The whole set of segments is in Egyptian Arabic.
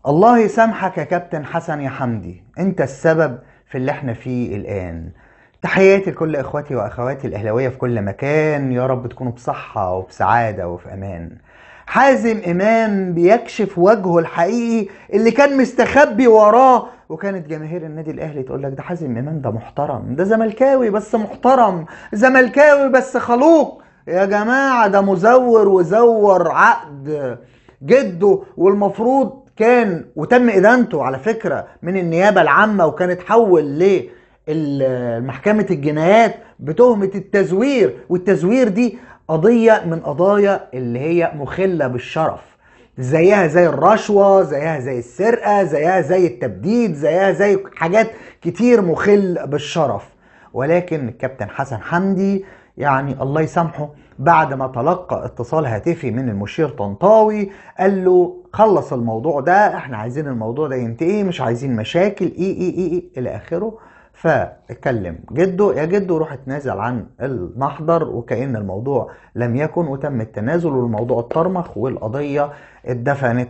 الله يسامحك يا كابتن حسن يا حمدي انت السبب في اللي احنا فيه الان تحياتي لكل اخواتي واخواتي الاهلاويه في كل مكان يا رب تكونوا بصحه وبسعاده وفي امان حازم امام بيكشف وجهه الحقيقي اللي كان مستخبي وراه وكانت جماهير النادي الاهلي تقول لك ده حازم امام ده محترم ده زملكاوي بس محترم زملكاوي بس خلوق يا جماعه ده مزور وزور عقد جده والمفروض كان وتم ادانته على فكره من النيابه العامه وكان اتحول لمحكمه الجنايات بتهمه التزوير والتزوير دي قضيه من قضايا اللي هي مخله بالشرف زيها زي الرشوه زيها زي السرقه زيها زي التبديد زيها زي حاجات كتير مخل بالشرف ولكن الكابتن حسن حمدي يعني الله يسامحه بعد ما تلقى اتصال هاتفي من المشير طنطاوي قال له خلص الموضوع ده احنا عايزين الموضوع ده ينتهي مش عايزين مشاكل ايه ايه ايه, إيه الى اخره فاتكلم جده يا جده روح اتنازل عن المحضر وكأن الموضوع لم يكن وتم التنازل والموضوع اتطرمخ والقضية اتدفنت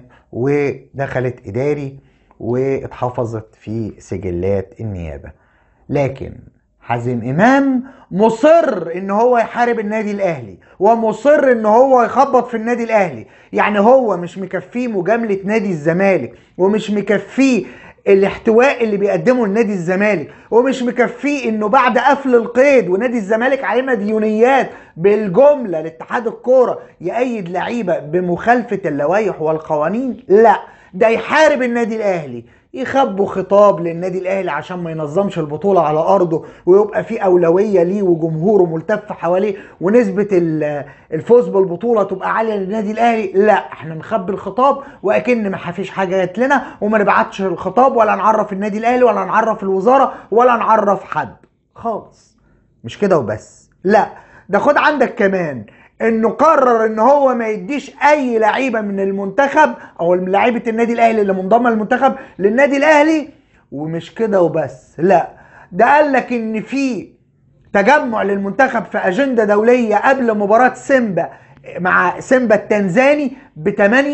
ودخلت إداري واتحفظت في سجلات النيابة لكن حازم امام مصر ان هو يحارب النادي الاهلي ومصر ان هو يخبط في النادي الاهلي يعني هو مش مكفيه مجامله نادي الزمالك ومش مكفيه الاحتواء اللي بيقدمه النادي الزمالك ومش مكفيه انه بعد قفل القيد ونادي الزمالك عليه مديونيات بالجمله لاتحاد الكوره يأيد لعيبه بمخالفه اللوائح والقوانين لا ده يحارب النادي الاهلي يخبوا خطاب للنادي الاهلي عشان ما ينظمش البطوله على ارضه ويبقى في اولويه ليه وجمهوره ملتف حواليه ونسبه الفوز بالبطوله تبقى عاليه للنادي الاهلي لا احنا نخبي الخطاب واكن ما فيش حاجه جت لنا وما نبعتش الخطاب ولا نعرف النادي الاهلي ولا نعرف الوزاره ولا نعرف حد خالص مش كده وبس لا ده خد عندك كمان انه قرر ان هو ما يديش اي لعيبه من المنتخب او لعيبه النادي الاهلي اللي منضمه للمنتخب للنادي الاهلي ومش كده وبس لا ده قال لك ان في تجمع للمنتخب في اجنده دوليه قبل مباراه سيمبا مع سيمبا التنزاني ب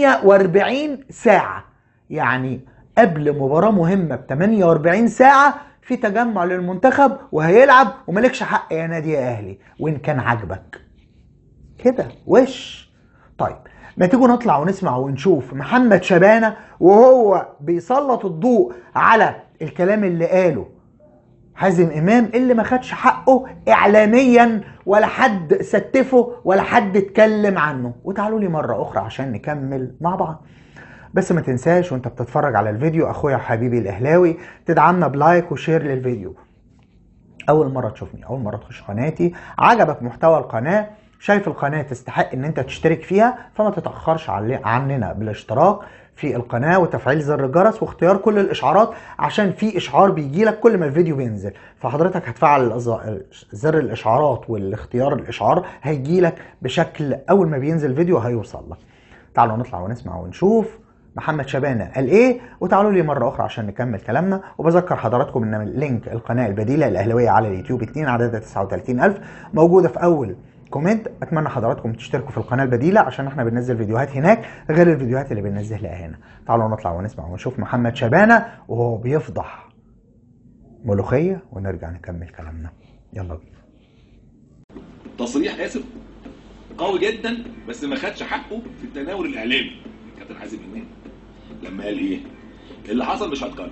48 ساعه يعني قبل مباراه مهمه ب 48 ساعه في تجمع للمنتخب وهيلعب وملكش حق يا نادي يا اهلي وان كان عاجبك كده وش طيب ما تيجوا نطلع ونسمع ونشوف محمد شبانه وهو بيسلط الضوء على الكلام اللي قاله حازم امام اللي ما خدش حقه اعلاميا ولا حد ستفه ولا حد اتكلم عنه وتعالوا لي مره اخرى عشان نكمل مع بعض بس ما تنساش وانت بتتفرج على الفيديو اخويا وحبيبي الاهلاوي تدعمنا بلايك وشير للفيديو اول مره تشوفني اول مره تخش قناتي عجبك محتوى القناه شايف القناة تستحق ان انت تشترك فيها فما تتأخرش عننا بالاشتراك في القناة وتفعيل زر الجرس واختيار كل الاشعارات عشان في اشعار بيجي لك كل ما الفيديو بينزل فحضرتك هتفعل زر الاشعارات والاختيار الاشعار هيجي لك بشكل اول ما بينزل فيديو هيوصل لك تعالوا نطلع ونسمع ونشوف محمد شبانة قال ايه وتعالوا لي مرة اخرى عشان نكمل كلامنا وبذكر حضراتكم ان لينك القناة البديلة الاهلاوية على اليوتيوب 2 عددها 39000 موجودة في اول كومنت اتمنى حضراتكم تشتركوا في القناه البديله عشان احنا بننزل فيديوهات هناك غير الفيديوهات اللي بننزلها هنا تعالوا نطلع ونسمع ونشوف محمد شبانه وهو بيفضح ملوخيه ونرجع نكمل كلامنا يلا بينا تصريح اسف قوي جدا بس ما خدش حقه في التناول الاعلامي كابتن حازم امام لما قال ايه اللي حصل مش هتكرر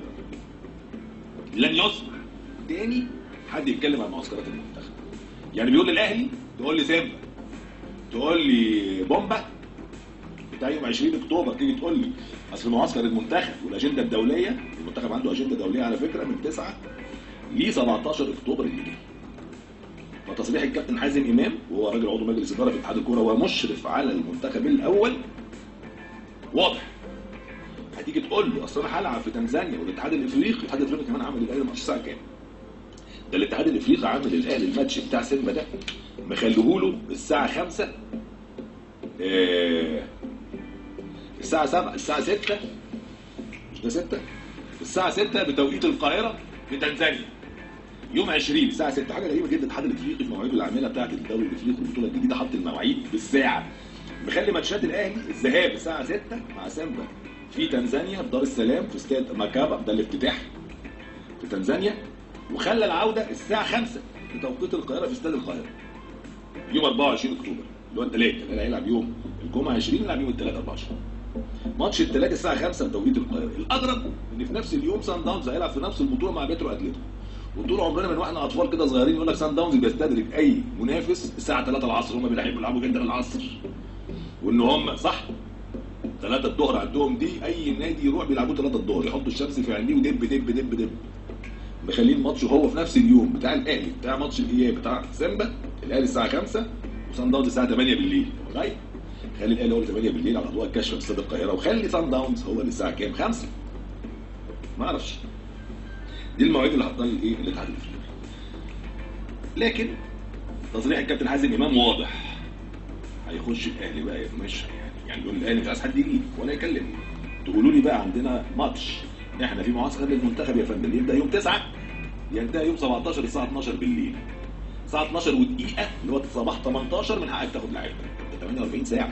لن يسمح تاني حد يتكلم عن معسكرات المنتخب يعني بيقول للاهلي تقول لي سيمبا تقول لي بومبا بتاع يوم 20 اكتوبر تيجي تقول لي اصل معسكر المنتخب والاجنده الدوليه المنتخب عنده اجنده دوليه على فكره من 9 ل 17 اكتوبر اللي جاي فتصريح الكابتن حازم امام وهو راجل عضو مجلس اداره في اتحاد الكوره ومشرف على المنتخب الاول واضح هتيجي تقول لي اصل انا هلعب في تنزانيا والاتحاد الافريقي الاتحاد الافريقي كمان عمل الاهلي ماتش الساعه كام؟ ده الاتحاد الافريقي عامل الاهلي الماتش بتاع سيمبا ده مخليهوله الساعه 5 آه الساعه 7 الساعه 6 مش ده 6 الساعه 6 بتوقيت القاهره في تنزانيا يوم 20 الساعه 6 حاجه غريبه جدا الاتحاد الافريقي في مواعيده العامله بتاعه الدوري الافريقي البطوله الجديده حط المواعيد بالساعه مخلي ماتشات الاهلي الذهاب الساعه 6 مع سيمبا في تنزانيا في دار السلام في استاد ماكابا ده الافتتاح في تنزانيا وخلى العوده الساعه 5 بتوقيت القاهره في استاد القاهره يوم 24 اكتوبر اللي هو الثلاث الاهلي هيلعب يوم الجمعه 20 يلعب يوم الثلاث 24 ماتش الثلاث الساعه 5 بتوقيت القاهره الاغرب ان في نفس اليوم سان داونز هيلعب في نفس البطوله مع بيترو اتلتيكو وطول عمرنا من واحنا اطفال كده صغيرين يقول لك سان داونز بيستدرك اي منافس الساعه 3 العصر هم بيحبوا يلعبوا جدا العصر وان هم صح 3 الظهر عندهم دي اي نادي يروح بيلعبوا 3 الظهر يحطوا الشمس في عينيه ودب دب دب دب مخلين الماتش هو في نفس اليوم بتاع الاهلي بتاع ماتش الاياب بتاع سيمبا الاهلي الساعه 5 وسان داونز الساعه 8 بالليل طيب خلي الاهلي هو 8 بالليل على اضواء الكشف في استاد القاهره وخلي سان داونز هو اللي الساعه كام 5 ما اعرفش دي المواعيد اللي حطها الايه الاتحاد الافريقي لكن تصريح الكابتن حازم امام واضح هيخش الاهلي بقى مش يعني يعني يقول الاهلي مش عايز حد يجي ولا يكلمني تقولوا لي بقى عندنا ماتش احنا في معسكر للمنتخب يا فندم يبدا يوم 9 ينتهي يوم 17 الساعه 12 بالليل الساعه 12 ودقيقه اللي هو صباح 18 من حقك تاخد لعيبه ده 48 ساعه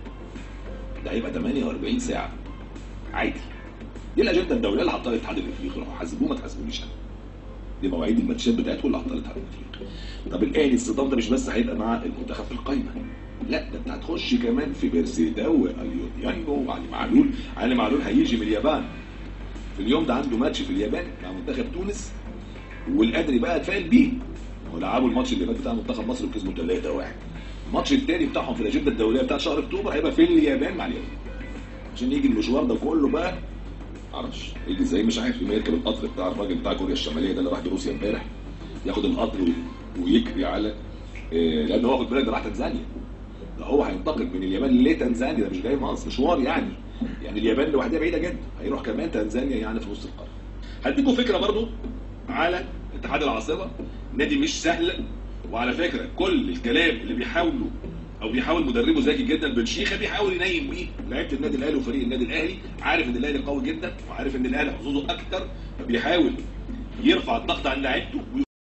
ده هيبقى 48 ساعه عادي دي الاجنده الدوليه اللي حطها الاتحاد الافريقي روحوا حاسبوه ما تحاسبونيش انا دي مواعيد الماتشات بتاعتكم اللي حطها الاتحاد الافريقي طب الاهلي الصدام ده مش بس هيبقى مع المنتخب في القايمه لا ده انت هتخش كمان في بيرسيتاو واليوديانجو وعلي معلول علي معلول هيجي من اليابان في اليوم ده عنده ماتش في اليابان مع منتخب تونس والقدري بقى اتفائل بيه هو لعبوا الماتش اللي فات بتاع منتخب مصر وكسبوا 3 1 الماتش التاني بتاعهم في الاجنده الدوليه بتاع شهر اكتوبر هيبقى في اليابان مع اليابان عشان يجي المشوار ده كله بقى معرفش يجي ازاي مش عارف يوم يركب القطر بتاع الراجل بتاع كوريا الشماليه ده اللي راح روسيا امبارح ياخد القطر ويجري على إيه لان هو خد بالك ده راح تنزانيا ده هو هينتقل من اليابان لتنزانيا ده مش جاي مصر مشوار يعني يعني اليابان لوحدها بعيده جدا هيروح كمان تنزانيا يعني في نص القاره هديكم فكره برضو على اتحاد العاصمه نادي مش سهل وعلى فكره كل الكلام اللي بيحاولوا او بيحاول مدربه ذكي جدا بن شيخه بيحاول ينيم بيه لعيبه النادي الاهلي وفريق النادي الاهلي عارف ان الاهلي قوي جدا وعارف ان الاهلي حظوظه اكتر فبيحاول يرفع الضغط عن لعيبته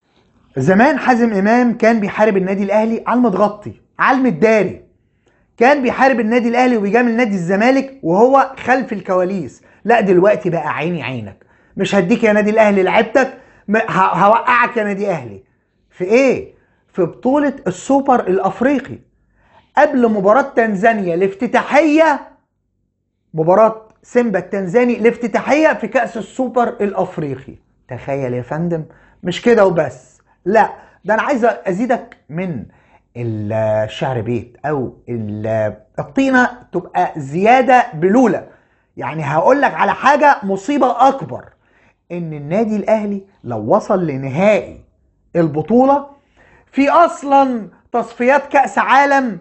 زمان حازم امام كان بيحارب النادي الاهلي على المتغطي على المداري كان بيحارب النادي الاهلي وبيجامل نادي الزمالك وهو خلف الكواليس لا دلوقتي بقى عيني عينك مش هديك يا نادي الاهلي لعبتك م- ه- هوقعك يا نادي اهلي في ايه في بطولة السوبر الافريقي قبل مباراة تنزانيا الافتتاحية مباراة سيمبا التنزاني الافتتاحية في كأس السوبر الافريقي تخيل يا فندم مش كده وبس لا ده انا عايز ازيدك من الشعر بيت او ال- الطينة تبقى زيادة بلولة يعني هقول لك على حاجة مصيبة اكبر ان النادي الاهلي لو وصل لنهائي البطولة في اصلا تصفيات كأس عالم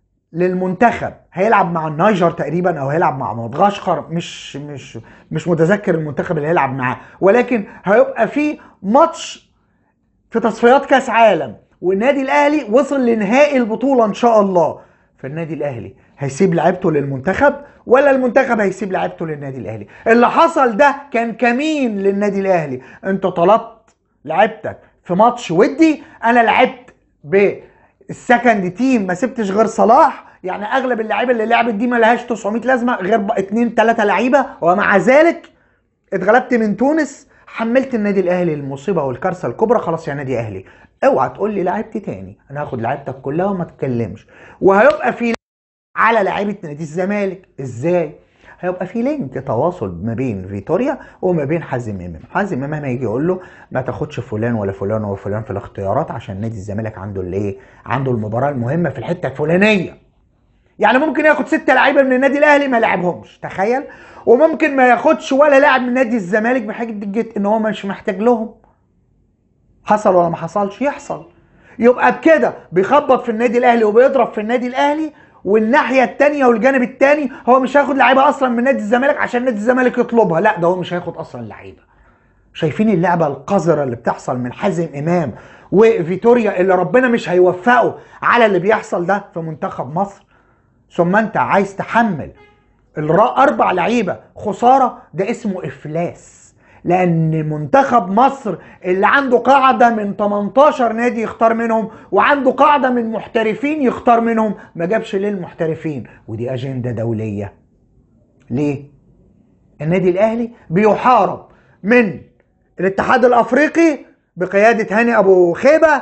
للمنتخب هيلعب مع النيجر تقريبا او هيلعب مع مدغشقر مش مش مش متذكر المنتخب اللي هيلعب معاه ولكن هيبقى في ماتش في تصفيات كاس عالم والنادي الاهلي وصل لنهائي البطوله ان شاء الله فالنادي الاهلي هيسيب لعيبته للمنتخب ولا المنتخب هيسيب لعيبته للنادي الاهلي اللي حصل ده كان كمين للنادي الاهلي انت طلبت لعيبتك في ماتش ودي انا لعبت بالسكند تيم ما سبتش غير صلاح يعني اغلب اللعيبه اللي لعبت دي ما لهاش 900 لازمه غير ب- اتنين تلاته لعيبه ومع ذلك اتغلبت من تونس حملت النادي الاهلي المصيبه والكارثه الكبرى خلاص يا نادي اهلي اوعى تقول لي لعبتي تاني انا هاخد لعيبتك كلها وما تتكلمش وهيبقى في على لعيبه نادي الزمالك ازاي هيبقى في لينك تواصل ما بين فيتوريا وما بين حازم امام حازم امام هيجي يقول له ما تاخدش فلان ولا فلان ولا فلان في الاختيارات عشان نادي الزمالك عنده الايه عنده المباراه المهمه في الحته الفلانيه يعني ممكن ياخد ستة لعيبه من النادي الاهلي ما لعبهمش تخيل وممكن ما ياخدش ولا لاعب من نادي الزمالك بحجه ان هو مش محتاج لهم حصل ولا ما حصلش يحصل يبقى بكده بيخبط في النادي الاهلي وبيضرب في النادي الاهلي والناحيه الثانيه والجانب الثاني هو مش هياخد لعيبه اصلا من نادي الزمالك عشان نادي الزمالك يطلبها لا ده هو مش هياخد اصلا لعيبه شايفين اللعبه القذره اللي بتحصل من حازم امام وفيتوريا اللي ربنا مش هيوفقه على اللي بيحصل ده في منتخب مصر ثم انت عايز تحمل الرا- اربع لعيبه خساره ده اسمه افلاس لان منتخب مصر اللي عنده قاعده من 18 نادي يختار منهم وعنده قاعده من محترفين يختار منهم ما جابش ليه المحترفين ودي اجنده دوليه ليه النادي الاهلي بيحارب من الاتحاد الافريقي بقياده هاني ابو خيبه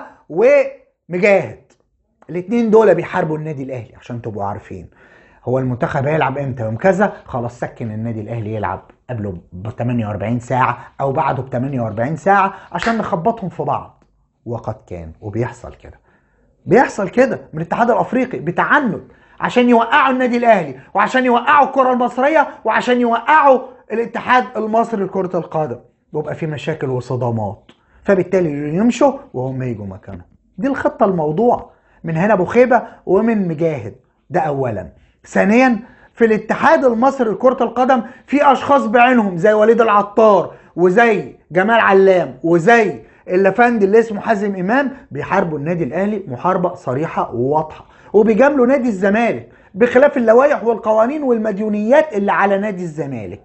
ومجاهد الاثنين دول بيحاربوا النادي الاهلي عشان تبقوا عارفين هو المنتخب هيلعب امتى يوم كذا خلاص سكن النادي الاهلي يلعب قبله ب 48 ساعه او بعده ب 48 ساعه عشان نخبطهم في بعض وقد كان وبيحصل كده بيحصل كده من الاتحاد الافريقي بتعنت عشان يوقعوا النادي الاهلي وعشان يوقعوا الكره المصريه وعشان يوقعوا الاتحاد المصري لكره القدم بيبقى في مشاكل وصدامات فبالتالي يمشوا وهم يجوا مكانهم دي الخطه الموضوع من هنا ابو خيبه ومن مجاهد ده اولا ثانيا في الاتحاد المصري لكره القدم في اشخاص بعينهم زي وليد العطار وزي جمال علام وزي اللفندي اللي اسمه حازم امام بيحاربوا النادي الاهلي محاربه صريحه وواضحه وبيجاملوا نادي الزمالك بخلاف اللوائح والقوانين والمديونيات اللي على نادي الزمالك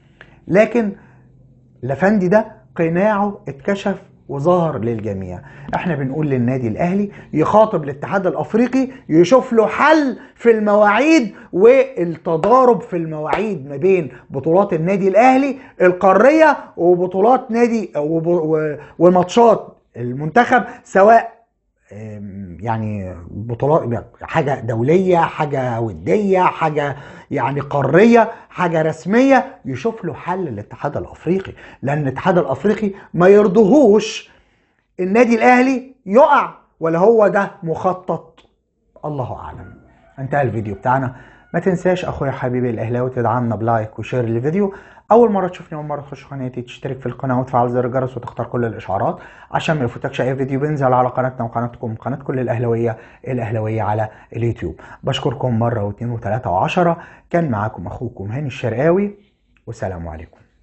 لكن لفندي ده قناعه اتكشف وظهر للجميع احنا بنقول للنادي الاهلي يخاطب الاتحاد الافريقي يشوف له حل في المواعيد والتضارب في المواعيد ما بين بطولات النادي الاهلي القاريه وبطولات نادي وب- و- وماتشات المنتخب سواء آم، يعني بطولات حاجه دوليه حاجه وديه حاجه يعني قاريه حاجه رسميه يشوف له حل الاتحاد الافريقي لان الاتحاد الافريقي ما يرضهوش النادي الاهلي يقع ولا هو ده مخطط الله اعلم انتهى الفيديو بتاعنا ما تنساش اخويا حبيبي الاهلاوي تدعمنا بلايك وشير للفيديو اول مره تشوفني اول مره تخش قناتي تشترك في القناه وتفعل زر الجرس وتختار كل الاشعارات عشان ما يفوتكش اي فيديو بينزل على قناتنا وقناتكم قناه كل الاهلاويه الاهلاويه على اليوتيوب بشكركم مره واثنين وثلاثه وعشره كان معاكم اخوكم هاني الشرقاوي والسلام عليكم